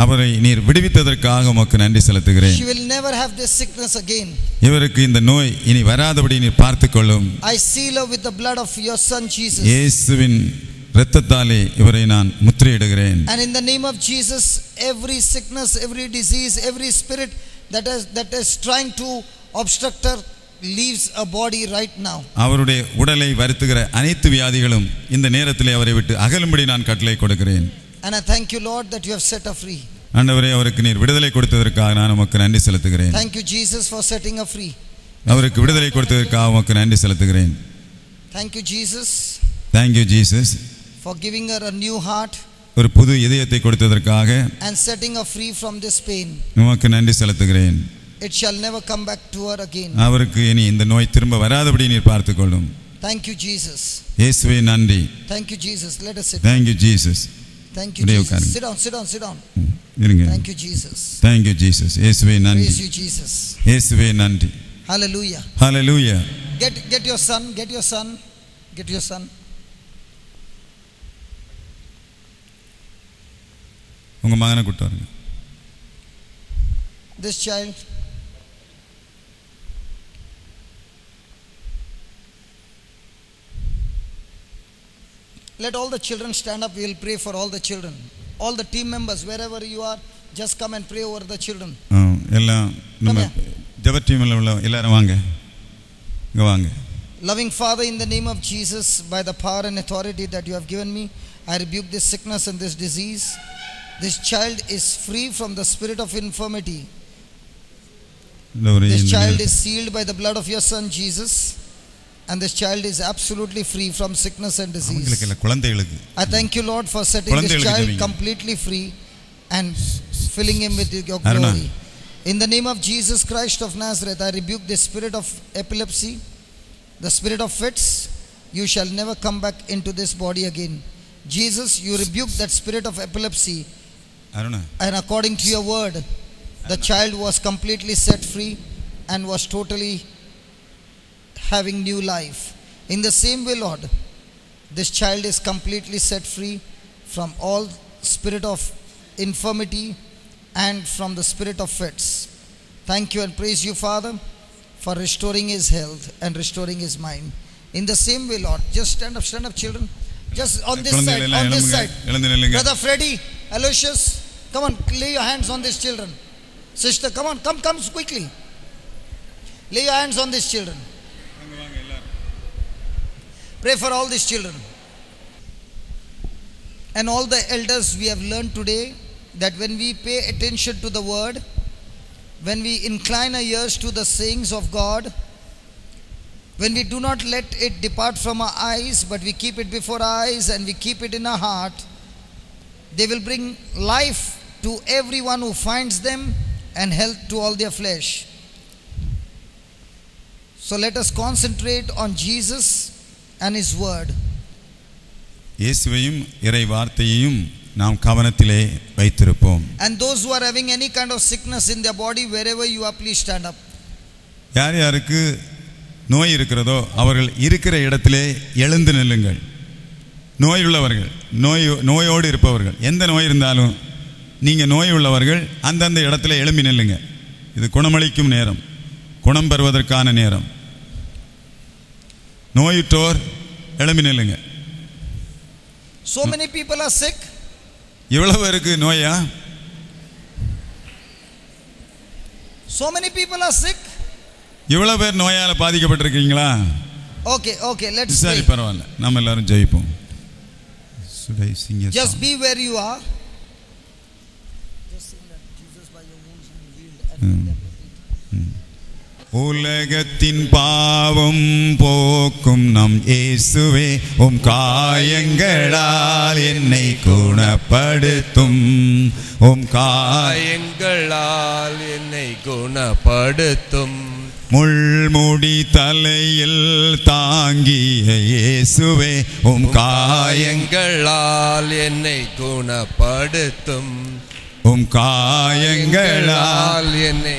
அவரை நீர் விடுவித்ததற்காக உமக்கு நன்றி செலுத்துகிறேன் She will never have this sickness again. இவருக்கு இந்த நோய் இனி வராதபடி நீர் பார்த்துக்கொள்ளும் I seal her with the blood of your son Jesus. இயேசுவின் இரத்தத்தாலே இவரை நான் முத்திரையிடுகிறேன் And in the name of Jesus, every sickness, every disease, every spirit that is, that is trying to obstruct her leaves a body right now. அவருடைய உடலை வருத்துகிற அனைத்து வியாதிகளும் இந்த நேரத்திலே அவரை விட்டு அகலும்படி நான் கட்டளை கொடுக்கிறேன் And I thank you, Lord, that you have set her free. ஆண்டவரே அவருக்கு நீர் விடுதலை கொடுத்ததற்காக நான் உமக்கு நன்றி செலுத்துகிறேன் Thank you, Jesus, for setting her free. அவருக்கு விடுதலை கொடுத்ததற்காக உமக்கு நன்றி செலுத்துகிறேன் Thank you, Jesus, thank you Jesus for giving her a new heart ஒரு புது இதயத்தை கொடுத்ததற்காக and setting her free from this pain. உமக்கு நன்றி செலுத்துகிறேன் It shall never come back to her again. அவருக்கு இனி இந்த நோய் திரும்ப வராதபடி நீர் பார்த்துக்கொள்ளும் Thank you, Jesus. இயேசுவே நன்றி Thank you, Jesus. Let us sit. Thank you Jesus Thank you, Today you Jesus. can- Sit down, sit down, sit down. இருங்க Thank you, Jesus. Thank you Jesus இயேசுவே நன்றி Praise you, Jesus. இயேசுவே நன்றி Hallelujah. Hallelujah Get, get your son, get your son, get your son. உங்க மகனை கூட்டு வாருங்க This child. Let all the children stand up. We will pray for all the children. All the team members, wherever you are, just come and pray over the children. ஆ, எல்லாம் நம்ம ஜெப டீமில் உள்ள எல்லாரும் வாங்க இங்க வாங்க Loving Father, in the name of Jesus, by the power and authority that you have given me, I rebuke this sickness and this disease. This child is free from the spirit of infirmity. இந்த ஒரு This இந்த child நேரத்தில் is sealed by the blood of your son Jesus, and this child is absolutely free from sickness and அவங்களுக்கு disease. இல்லை குழந்தைகளுக்கு I thank you, Lord, for setting this குழந்தைகளுக்கு child ஜெபிங்க. completely free and filling him with your Aruna. glory. In the name of Jesus Christ of Nazareth, I rebuke the spirit of epilepsy, the spirit of fits. You shall never come back into this body again. Jesus, you rebuke that spirit of epilepsy, Aruna and according to your word, the child was completely set free and was totally having new life. In the same way, Lord, this child is completely set free from all spirit of infirmity and from the spirit of fits. Thank you and praise you, Father, for restoring his health and restoring his mind. In the same way, Lord, just stand up, stand up, children. Just on this side, குழந்தைகள் எல்லாம் on this எழும்புங்க side. எழுந்து நில்லுங்க Brother Freddy, Aloysius, come on, lay your hands on these children. Sister, come on, come, come quickly. Lay your hands on these children. Pray for all these children. And all the elders, we have learned today that when we pay attention to the word, when we incline our ears to the sayings of God, when we do not let it depart from our eyes, but we keep it before our eyes and we keep it in our heart, they will bring life to everyone who finds them and health to all their flesh. So let us concentrate on Jesus and His Word. இயேசுவையும் இறை வார்த்தையையும் நாம் கவனத்திலே வைத்திருப்போம் And those who are having any kind of sickness in their body, wherever you are, please stand up. யார் யாருக்கு நோய் இருக்கிறதோ அவர்கள் இருக்கிற இடத்திலே எழுந்து நில்லுங்கள் நோய் உள்ளவர்கள் நோய் நோயோடு இருப்பவர்கள் எந்த நோய் இருந்தாலும் நீங்கள் நோய் உள்ளவர்கள் அந்தந்த இடத்துல எழும்பி நில்லுங்க இது குணமளிக்கும் நேரம் குணம் பெறுவதற்கான நேரம் நோயுற்றோர் எழும்பி நில்லுங்க So many people are sick. இவ்வளவு பேருக்கு நோயா So many people are sick. இவ்வளவு பேர் நோயால் பாதிக்கப்பட்டிருக்கீங்களா Okay, okay, let's சரி pray. பரவாயில்ல நம்ம எல்லாரும் ஜெயிப்போம் Should I sing a Just song? be where you are. Just sing that Jesus by your wounds you healed and Hmm. make them complete. உலகத்தின் பாவம் போக்கும் நம் இயேசுவே உம் காயங்களால் என்னை குணப்படுத்தும் உம் காய காயங்களால் என்னை குணப்படுத்தும் முள்முடி தலையில் தாங்கிய இயேசுவே உம் காயங்கள் காயங்களால் என்னை குணப்படுத்தும் உம் காயங்களால் என்னை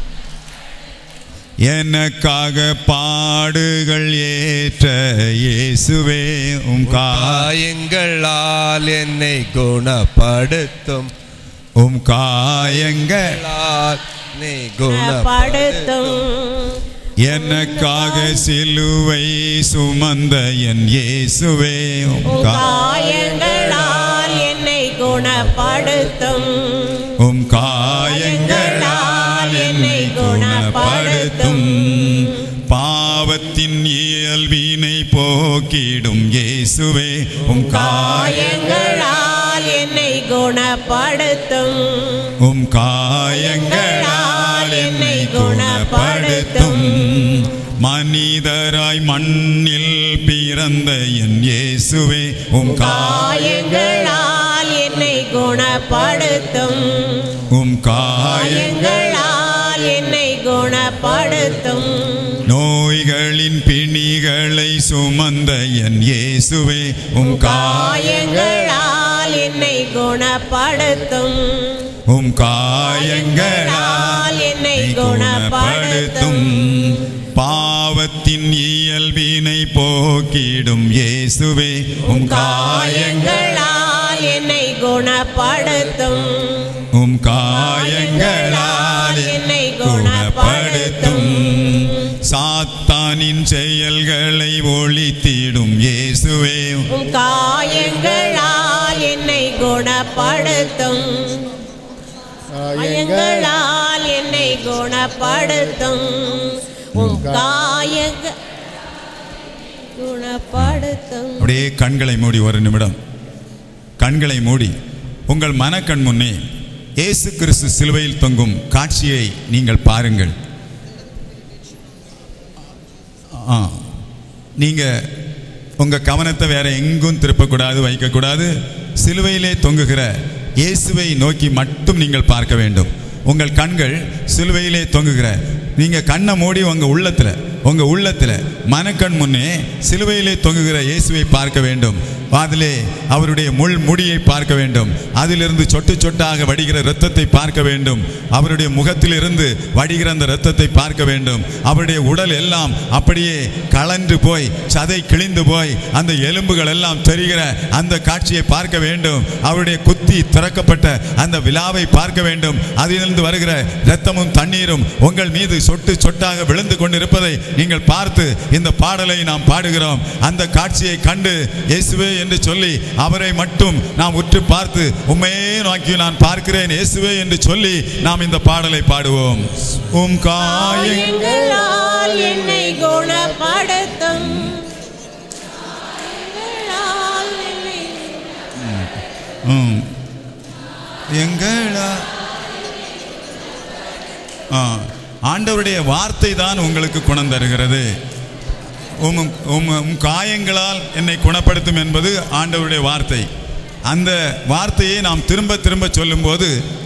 எனக்காக பாடுகள் ஏற்ற இயேசுவே உம் காய காயங்களால் என்னை குணப்படுத்தும் உம் காயங்கள் களால் நீ குணப்படுத்தும் குணப்படுத்தும் எனக்காக சிலுவை சுமந்த என் இயேசுவே உம் உம் கா- காயங்களால் என்னை குணப்படுத்தும் உம் காயங்களால் என்னை குணப்படுத்தும் பாவத்தின் இயல்பினை போக்கிடும் இயேசுவே உம் காயங்கள் காயங்களால் என்னை குணப்படுத்தும் உம் காயங்களால் என்னை குணப்படுத்தும் மனிதராய் மண்ணில் பிறந்த என் இயேசுவே உம் காயங்கள் காயங்களால் என்னை குணப்படுத்தும் உம் காயங்கள் காயங்களால் என்னை குணப்படுத்தும் நோய்களின் பிணிகளை சுமந்த என் இயேசுவே உம் காயங்கள் காயங்களால் என்னை குணப்படுத்தும் உம் காயங்களால் என்னை குணப்படுத்தும் பாவத்தின் இயல்பினை போக்கிடும் இயேசுவே உம் காயங்கள் காயங்களால் என்னை குணப்படுத்தும் உம் காயங்களால் என்னை குணப்படுத்தும் சாத்தானின் செயல்களை ஒழித்திடும் இயேசுவே உம் காயங்களால் என்னை குணப்படுத்தும் காயங்களால் என்னை குணப்படுத்தும் உம் காயங்க குணப்படுத்தும் அப்படியே கண்களை மூடி ஒரு நிமிடம் கண்களை மூடி உங்கள் மனக்கண் முன்னே இயேசு கிறிஸ்து சிலுவையில் தொங்கும் காட்சியை நீங்கள் பாருங்கள் ஆ நீங்கள் உங்கள் கவனத்தை வேற எங்கும் திருப்பக்கூடாது வைக்கக்கூடாது சிலுவையிலே தொங்குகிற இயேசுவை நோக்கி மட்டும் நீங்கள் பார்க்க வேண்டும் உங்கள் கண்கள் சிலுவையிலே தொங்குகிற நீங்கள் கண்ணை மூடி உங்கள் உள்ளத்தில் உங்கள் உள்ளத்தில் மனக்கண் முன்னே சிலுவையிலே தொங்குகிற இயேசுவை பார்க்க வேண்டும் அதிலே அவருடைய முள் முடியை பார்க்க வேண்டும் அதிலிருந்து சொட்டு சொட்டாக வடிகிற இரத்தத்தை பார்க்க வேண்டும் அவருடைய முகத்திலிருந்து வடிகிற அந்த இரத்தத்தை பார்க்க வேண்டும் அவருடைய உடல் எல்லாம் அப்படியே கலன்று போய் சதை கிழிந்து போய் அந்த எலும்புகள் எல்லாம் தெரிகிற அந்த காட்சியை பார்க்க வேண்டும் அவருடைய குத்தி திறக்கப்பட்ட அந்த விழாவை பார்க்க வேண்டும் அதிலிருந்து வருகிற இரத்தமும் தண்ணீரும் உங்கள் மீது சொட்டு சொட்டாக விழுந்து கொண்டிருப்பதை நீங்கள் பார்த்து இந்த பாடலை நாம் பாடுகிறோம் அந்த காட்சியை கண்டு இயேசுவே என்று சொல்லி அவரை மட்டும் நாம் உற்று பார்த்து உண்மையே நோக்கி நான் பார்க்கிறேன் இயேசுவே என்று சொல்லி நாம் இந்த பாடலை பாடுவோம் உம் காயங்கள் காயங்களால் என்னை குணப்படுத்தும் காயங்களால் என்னை ம். எங்களா ஆ, ஆண்டவருடைய வார்த்தை தான் உங்களுக்கு குணம் தருகிறது உம் உம் உம் காயங்களால் என்னை குணப்படுத்தும் என்பது ஆண்டவருடைய வார்த்தை அந்த வார்த்தையை நாம் திரும்ப திரும்ப சொல்லும்போது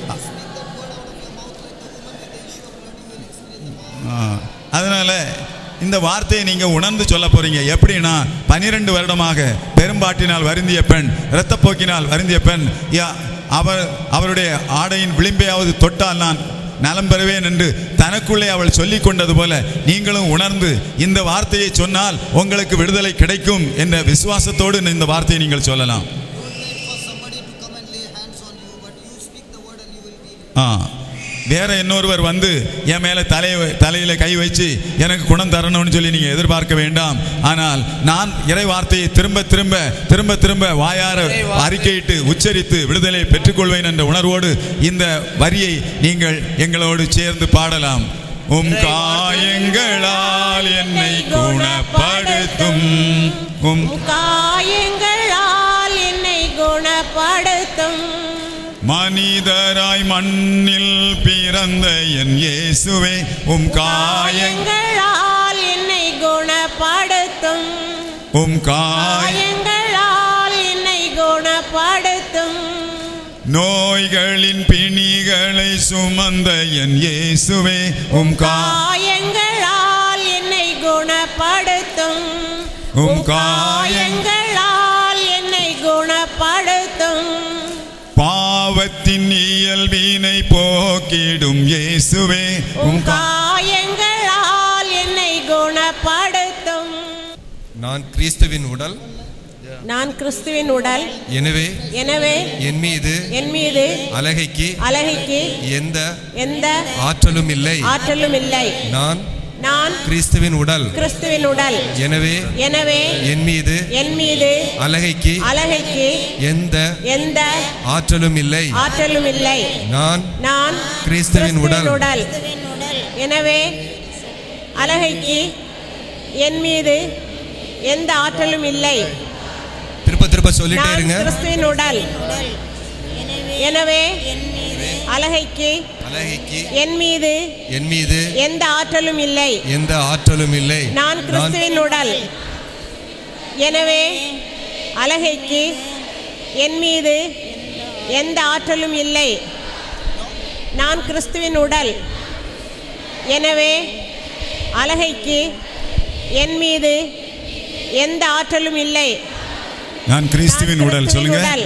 ஆ, அதனால இந்த வார்த்தையை நீங்க உணர்ந்து சொல்ல போறீங்க எப்படின்னா பனிரெண்டு வருடமாக பெரும்பாட்டினால் வருந்திய பெண் இரத்தப்போக்கினால் வருந்திய பெண் யா- அவர் அவருடைய ஆடையின் விளிம்பையாவது தொட்டால் நான் நலம் பெறுவேன் என்று தனக்குள்ளே அவள் சொல்லிக் கொண்டது போல நீங்களும் உணர்ந்து இந்த வார்த்தையை சொன்னால் உங்களுக்கு விடுதலை கிடைக்கும் என்ற விசுவாசத்தோடு இந்த வார்த்தையை நீங்கள் சொல்லலாம் for somebody to come and lay hands on you, but you speak the word and you will be healed. ஆ வேற இன்னொருவர் வந்து என் மேல தலையை தலையில கை வச்சு எனக்கு குணம் தரணும்னு சொல்லி நீங்க எதிர்பார்க்க வேண்டாம் ஆனால் நான் இறை வார்த்தையை திரும்ப திரும்ப திரும்ப திரும்ப வாயார அறிக்கையிட்டு உச்சரித்து விடுதலை பெற்றுக்கொள்வேன் என்ற உணர்வோடு இந்த வரியை நீங்கள் எங்களோடு சேர்ந்து பாடலாம் உம் காயங்களால் என்னை குணப்படுத்தும் உம் உம் காயங்களால் என்னை குணப்படுத்தும் மனிதராய் மண்ணில் பிறந்த என் இயேசுவே உம் காயங்க காயங்களால் என்னை குணப்படுத்தும் உம் காய காயங்களால் என்னை குணப்படுத்தும் நோய்களின் பிணிகளை சுமந்த என் இயேசுவே உம் கா காயங்களால் என்னை குணப்படுத்தும் உம் காய காயங்களால் என்னை குணப்படுத்தும் பாவத்தின் இயல்பினை போக்கிடும் இயேசுவே உம் உம் கா காயங்களால் என்னை குணப்படுத்தும் நான் கிறிஸ்துவின் உடல் நான் கிறிஸ்துவின் உடல் எனவே எனவே என் மீது என் மீது அழகைக்கு அழகைக்கு எந்த எந்த ஆற்றலும் இல்லை ஆற்றலும் இல்லை நான் நான் கிறிஸ்துவின் உடல் கிறிஸ்துவின் உடல் எனவே எனவே என் மீது என் மீது அழகைக்கு அழகைக்கு எந்த எந்த ஆற்றலும் இல்லை ஆற்றலும் இல்லை நான் நான் கிறிஸ்துவின் உடல் உடல் எனவே அழகைக்கு என் மீது எந்த ஆற்றலும் இல்லை திருப்ப திருப்ப சொல்லிட்டே நான் இருங்க கிறிஸ்துவின் உடல் எனவே அழகைக்கு அழகைக்கு என் மீது என் மீது எந்த ஆற்றலும் இல்லை எந்த ஆற்றலும் இல்லை நான் கிறிஸ்துவின் உடல் எனவே அழகைக்கு என் மீது எந்த ஆற்றலும் இல்லை நான் கிறிஸ்துவின் உடல் எனவே அழகைக்கு என் மீது எந்த ஆற்றலும் இல்லை நான் கிறிஸ்துவின் உடல் சொல்லுங்க உடல்.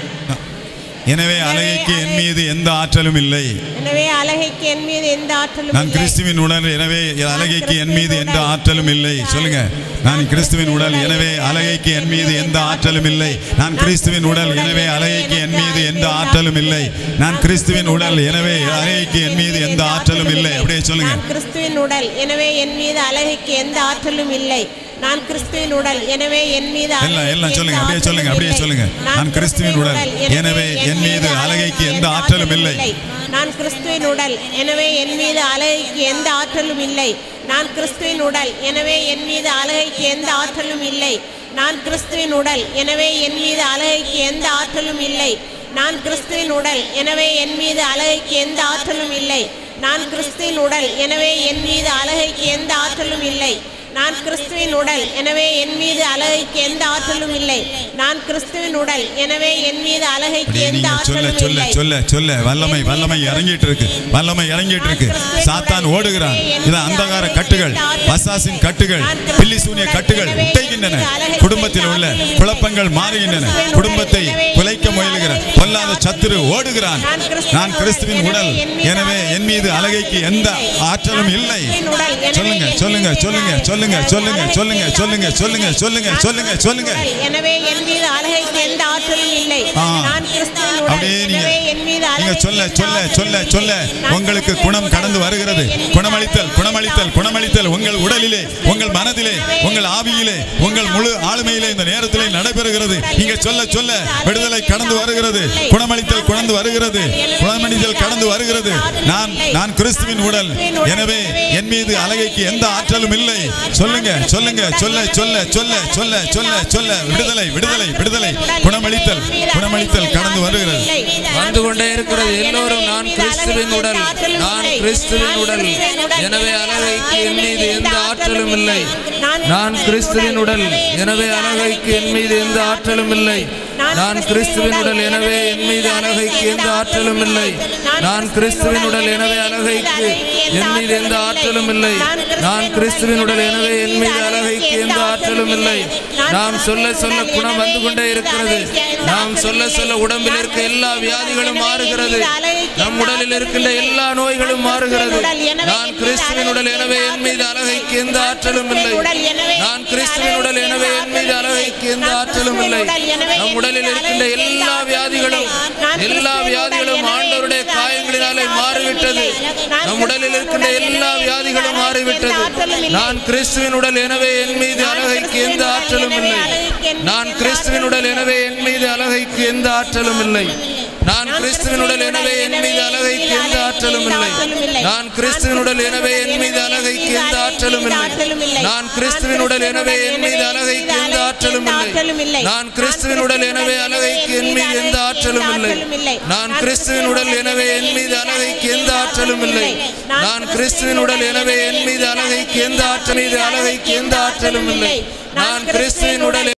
எனவே அழகைக்கு என் மீது எந்த ஆற்றலும் இல்லை எனவே அழகைக்கு என் மீது எந்த ஆற்றலும் நான் இல்லை கிறிஸ்துவின் உடல் எனவே அழகைக்கு என் மீது எந்த ஆற்றலும் இல்லை சொல்லுங்க நான் கிறிஸ்துவின் உடல் எனவே அழகைக்கு என் மீது எந்த ஆற்றலும் இல்லை நான் கிறிஸ்துவின் உடல் எனவே அழகைக்கு என் மீது எந்த ஆற்றலும் இல்லை நான் கிறிஸ்துவின் உடல் எனவே அழகைக்கு என் மீது எந்த ஆற்றலும் இல்லை அப்படியே சொல்லுங்க நான் கிறிஸ்துவின் உடல் எனவே என் மீது அழகைக்கு எந்த ஆற்றலும் இல்லை நான் கிறிஸ்துவின் உடல் எனவே என் மீது எல்லாம் எல்லாம் அழகைக்கு சொல்லுங்க எந்த அப்படியே சொல்லுங்க ஆற்றலும் அப்படியே இல்லை. சொல்லுங்க நான் கிறிஸ்துவின் உடல் எனவே என் மீது அழகைக்கு எந்த ஆற்றலும் இல்லை நான் கிறிஸ்துவின் உடல் எனவே என் மீது அழகைக்கு எந்த ஆற்றலும் இல்லை நான் கிறிஸ்துவின் உடல் எனவே என் மீது அழகைக்கு எந்த ஆற்றலும் இல்லை நான் கிறிஸ்துவின் உடல் எனவே என் மீது அழகைக்கு எந்த ஆற்றலும் இல்லை நான் கிறிஸ்துவின் உடல் எனவே என் மீது அழகைக்கு எந்த ஆற்றலும் இல்லை நான் கிறிஸ்துவின் உடல் எனவே என் மீது அழகைக்கு எந்த ஆற்றலும் இல்லை நான் கிறிஸ்துவின் உடல் எனவே என் மீது அழகைக்கு எந்த ஆற்றலும் இல்லை நான் கிறிஸ்துவின் உடல் எனவே என் மீது அழகைக்கு அப்படியே எந்த நீங்க சொல்ல ஆற்றலும் சொல்ல இல்லை சொல்ல சொல்ல வல்லமை வல்லமை இறங்கிட்டு இருக்கு வல்லமை இறங்கிட்டு இருக்கு சாத்தான் ஓடுகிறான் இது அந்தகார கட்டுகள் பசாசின் கட்டுகள் பில்லி சூனிய கட்டுகள் உட்டைகின்றன குடும்பத்தில் உள்ள குழப்பங்கள் மாறுகின்றன குடும்பத்தை குலைக்க முயலுகிற பொல்லாத சத்துரு ஓடுகிறான் நான் கிறிஸ்துவின் உடல் எனவே என் மீது அழகைக்கு எந்த ஆற்றலும் இல்லை சொல்லுங்க சொல்லுங்க சொல்லுங்க சொல்லுங்க சொல்லுங்க சொல்லுங்க சொல்லுங்க சொல்லுங்க சொல்லுங்க சொல்லுங்க சொல்லுங்க எனவே என் மீது அழகைக்கு எந்த ஆற்றலும் இல்லை ஆ. நான் கிறிஸ்துவின் உடல் அப்படியே நீங்க எனவே என் மீது நீங்க அழகைக்கு சொல்ல எந்த சொல்ல ஆற்றலும் சொல்ல இல்லை. சொல்ல நான் உங்களுக்கு குணம் கடந்து வருகிறது குணமளித்தல் குணமளித்தல் குணமளித்தல் உங்கள் உடலிலே உங்கள் மனதிலே உங்கள் ஆவியிலே உங்கள் முழு ஆளுமையிலே இந்த நேரத்திலே நடைபெறுகிறது நீங்க சொல்ல சொல்ல விடுதலை கடந்து வருகிறது குணமளித்தல் கடந்து வருகிறது குணமளித்தல் கடந்து வருகிறது நான் நான் கிறிஸ்துவின் உடல் எனவே என் மீது அழகைக்கு எந்த ஆற்றலும் இல்லை சொல்லுங்க சொல்லுங்க சொல்ல சொல்ல சொல்ல சொல்ல சொல்ல சொல்ல விடுதலை விடுதலை விடுதலை குணமளித்தல் குணமளித்தல் கடந்து வருகிறது வந்து கொண்டே இருக்கிறது எல்லோரும் நான் கிறிஸ்துவின் உடல் நான் கிறிஸ்துவின் உடல் எனவே அழகைக்கு என் மீது எந்த ஆற்றலும் இல்லை நான் கிறிஸ்துவின் உடல் எனவே அழகைக்கு என் மீது எந்த ஆற்றலும் இல்லை நான் கிறிஸ்துவின் உடல் எனவே என் மீது அழகைக்கு எந்த ஆற்றலும் இல்லை நான் கிறிஸ்துவின் உடல் எனவே அழகைக்கு என் மீது எந்த ஆற்றலும் இல்லை நான் கிறிஸ்துவின் உடல் எனவே என் மீது அழகைக்கு எந்த ஆற்றலும் இல்லை நாம் சொல்ல சொல்ல குணம் வந்து கொண்டே இருக்கிறது நாம் சொல்ல சொல்ல உடம்பில் இருக்க எல்லா வியாதிகளும் மாறுகிறது நம் உடலில் இருக்கின்ற எல்லா நோய்களும் மாறுகிறது நான் கிறிஸ்துவின் உடல் எனவே என் மீது அழகைக்கு எந்த ஆற்றலும் இல்லை நான் கிறிஸ்துவின் உடல் எனவே என் மீது அழகைக்கு எந்த ஆற்றலும் இல்லை நம் உடலில் இருக்கின்ற எல்லா வியாதிகளும் எல்லா வியாதிகளும் ஆண்டவருடைய காயங்களினாலே மாறிவிட்டது நம் உடலில் இருக்கின்ற எல்லா வியாதிகளும் மாறிவிட்டது நான் கிறிஸ்துவின் உடல் எனவே என் மீது அழகைக்கு எந்த ஆற்றலும் இல்லை நான் கிறிஸ்துவின் உடல் எனவே என் மீது அழகைக்கு எந்த ஆற்றலும் இல்லை நான் கிறிஸ்துவின் உடல் எனவே என் மீது அழகைக்கு எந்த ஆற்றலும் இல்லை நான் கிறிஸ்துவின் உடல் எனவே என் மீது அழகைக்கு எந்த ஆற்றலும் இல்லை நான் கிறிஸ்துவின் உடல் எனவே என் மீது அழகைக்கு எந்த ஆற்றலும் இல்லை நான் கிறிஸ்துவின் உடல் எனவே அழகைக்கு என் மீது எந்த ஆற்றலும் இல்லை நான் கிறிஸ்துவின் உடல் எனவே என் மீது அழகைக்கு எந்த ஆற்றலும் இல்லை நான் கிறிஸ்துவின் உடல் எனவே என் மீது அழகைக்கு எந்த ஆற்றல் மீது அழகைக்கு எந்த ஆற்றலும் இல்லை நான் கிறிஸ்துவின் உடல்